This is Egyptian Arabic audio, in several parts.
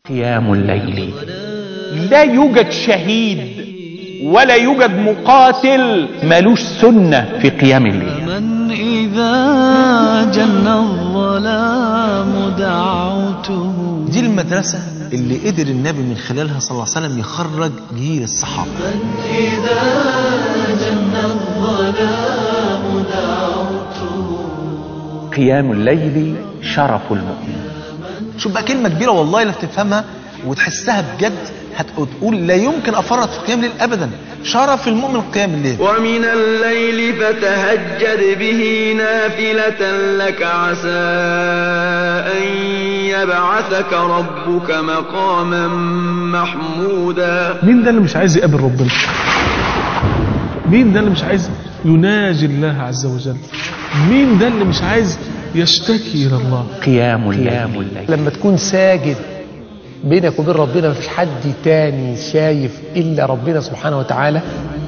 قيام الليل لا يوجد شهيد ولا يوجد مقاتل مالوش سنة في قيام الليل من إذا جن الظلام دعوته دي المدرسة اللي قدر النبي من خلالها صلى الله عليه وسلم يخرج جيل الصحابة إذا جن الظلام دعوته قيام الليل شرف المؤمن شوف بقى كلمة كبيرة والله لا تفهمها وتحسها بجد هتقول لا يمكن أفرط في قيام الليل أبدا شرف المؤمن قيام الليل ومن الليل فتهجد به نافلة لك عسى أن يبعثك ربك مقاما محمودا مين ده اللي مش عايز يقابل ربنا مين ده اللي مش عايز يناجي الله عز وجل مين ده اللي مش عايز يشتكي إلى الله قيام الليل لما تكون ساجد بينك وبين ربنا مفيش حد تاني شايف إلا ربنا سبحانه وتعالى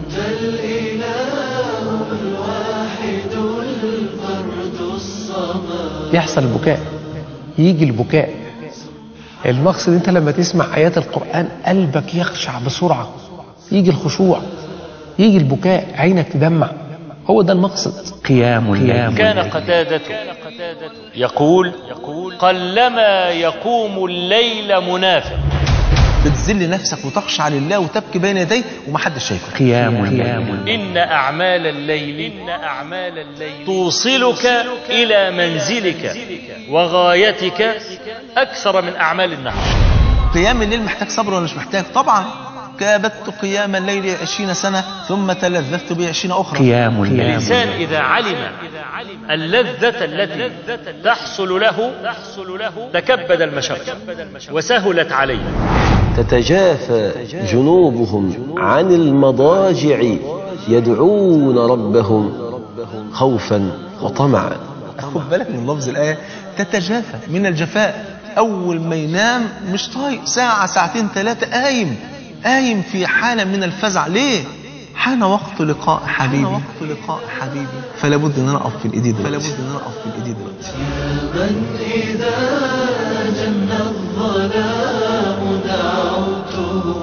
يحصل البكاء يجي البكاء المقصد انت لما تسمع ايات القرآن قلبك يخشع بسرعة يجي الخشوع يجي البكاء عينك تدمع هو ده المقصد قيام الليل كان قتادة يقول قلما يقوم الليل منافق بتذل نفسك وتخشع لله وتبكي بين يديه ومحدش شايفك قيام الليل إن أعمال الليل إن أعمال الليل توصلك إلى منزلك وغايتك أكثر من أعمال النهار قيام الليل محتاج صبر ولا مش محتاج طبعا كابدت قيام الليل عشرين سنة ثم تلذذت به عشرين أخرى قيام الليل الإنسان إذا علم اللذة التي تحصل له تكبد المشقة وسهلت عليه تتجافى جنوبهم عن المضاجع يدعون ربهم خوفا وطمعا خد بالك من لفظ الآية تتجافى من الجفاء أول ما ينام مش طايق ساعة ساعتين ثلاثة قايم قايم في حالة من الفزع ليه؟ حان وقت لقاء حبيبي حان وقت لقاء حبيبي فلا بد ان انا اقف في الايدي دلوقتي فلا بد ان انا اقف في الايدي دلوقتي من إذا جن الظلام دعوته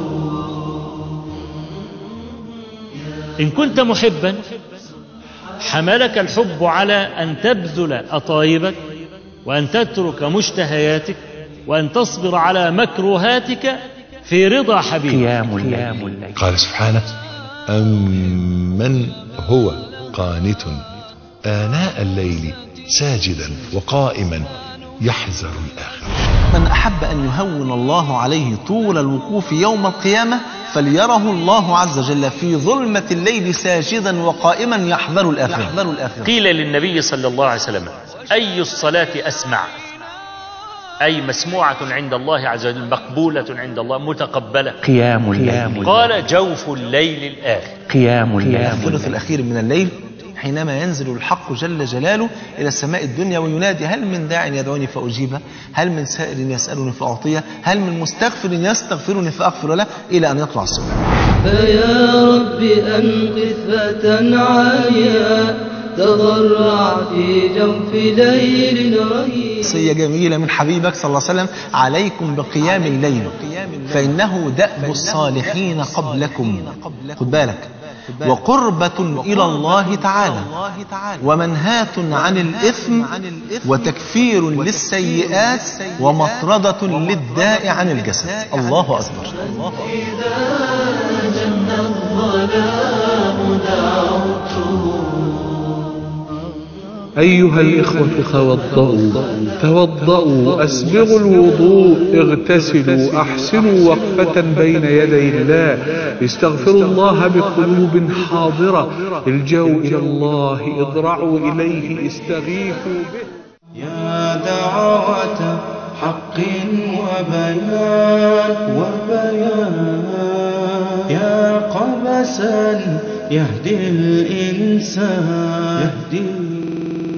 إن كنت محبا حملك الحب على أن تبذل أطايبك وأن تترك مشتهياتك وأن تصبر على مكروهاتك في رضا حبيبك قيام الليل قال سبحانه أمن هو قانت آناء الليل ساجدا وقائما يحذر الآخرة من أحب أن يهون الله عليه طول الوقوف يوم القيامة فليره الله عز وجل في ظلمة الليل ساجدا وقائما يحذر الآخرة يحذر الآخرة قيل للنبي صلى الله عليه وسلم أي الصلاة أسمع أي مسموعة عند الله عز وجل مقبولة عند الله متقبلة قيام الليل قال جوف الليل الآخر قيام الثلث الليل الأخير من الليل حينما ينزل الحق جل جلاله إلى السماء الدنيا وينادي هل من داع يدعوني فأجيبه هل من سائل يسألني فأعطيه هل من مستغفر يستغفرني فأغفر له إلى أن يطلع الصبح فيا رب أنقذ فتى عاليا تضرع في جوف ليل رهيب وصية جميلة من حبيبك صلى الله عليه وسلم عليكم بقيام الليل فإنه دأب الصالحين قبلكم خد بالك وقربة إلى الله تعالى ومنهاة عن الإثم وتكفير للسيئات ومطردة للداء عن الجسد الله أكبر جن الظلام دعوته أيها الإخوة توضؤوا توضؤوا أسبغوا الوضوء اغتسلوا أحسنوا وقفة بين يدي الله استغفروا الله بقلوب حاضرة الجوا إلى الله اضرعوا إليه استغيثوا به يا دعوة حق وبيان وبيان يا قبسا يهدي الإنسان يهدي